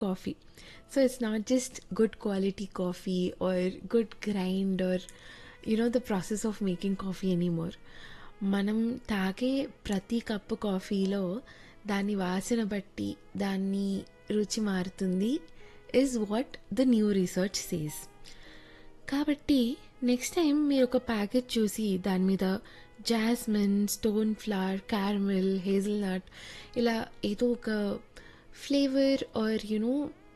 coffee. So it's not just good quality coffee or good grind or you know the process of making coffee anymore. మనం తాగే ప్రతి cup కాఫీలో దాని వాసన బట్టి దాన్ని రుచి మారుతుంది is what the new research says కాబట్టి నెక్స్ట్ టైం మీరు ఒక ప్యాకెట్ చూసి దాని మీద jasmine stone flower caramel hazelnut ఇలా ఏదో ఒక flavour or you know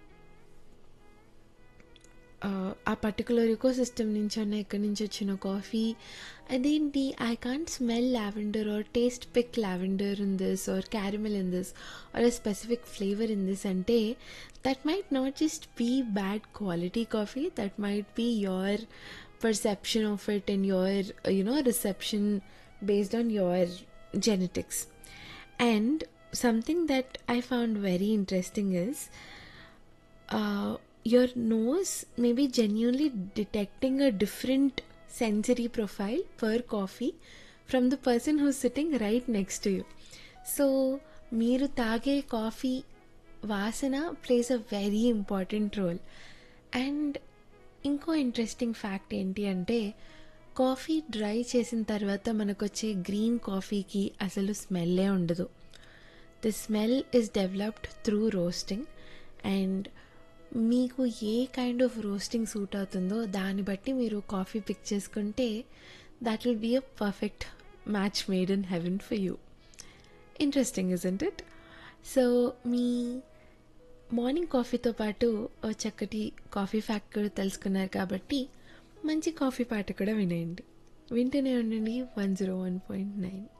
a particular ecosystem నుంచి అన్న ఎక్కడి నుంచి వచ్చిన కాఫీ అదేంటి I can't smell lavender or taste pick lavender in this or caramel in this or a specific flavour in this అంటే that might not just be bad quality coffee that might be your perception of it and your you know reception based on your genetics and something that i found very interesting is uh, your nose may be genuinely detecting a different sensory profile per coffee from the person who's sitting right next to you so మీరు తాగే coffee వాసన plays a very important role and ఇంకో interesting fact ఏంటి అంటే coffee dry చేసిన తర్వాత మనకు వచ్చే గ్రీన్ కాఫీకి అసలు స్మెల్లే ఉండదు the smell is developed through roasting and మీకు a kind of roasting suit అవుతుందో దాన్ని బట్టి మీరు కాఫీ పిక్ చేసుకుంటే that will be a perfect match made in heaven for you interesting isn't it so మీ మార్నింగ్ కాఫీతో పాటు ఓ చక్కటి కాఫీ ఫ్యాక్ట్ కూడా తెలుసుకున్నారు కాబట్టి మంచి కాఫీ పాట కూడా వినేయండి వింటూనే ఉండండి one zero one point nine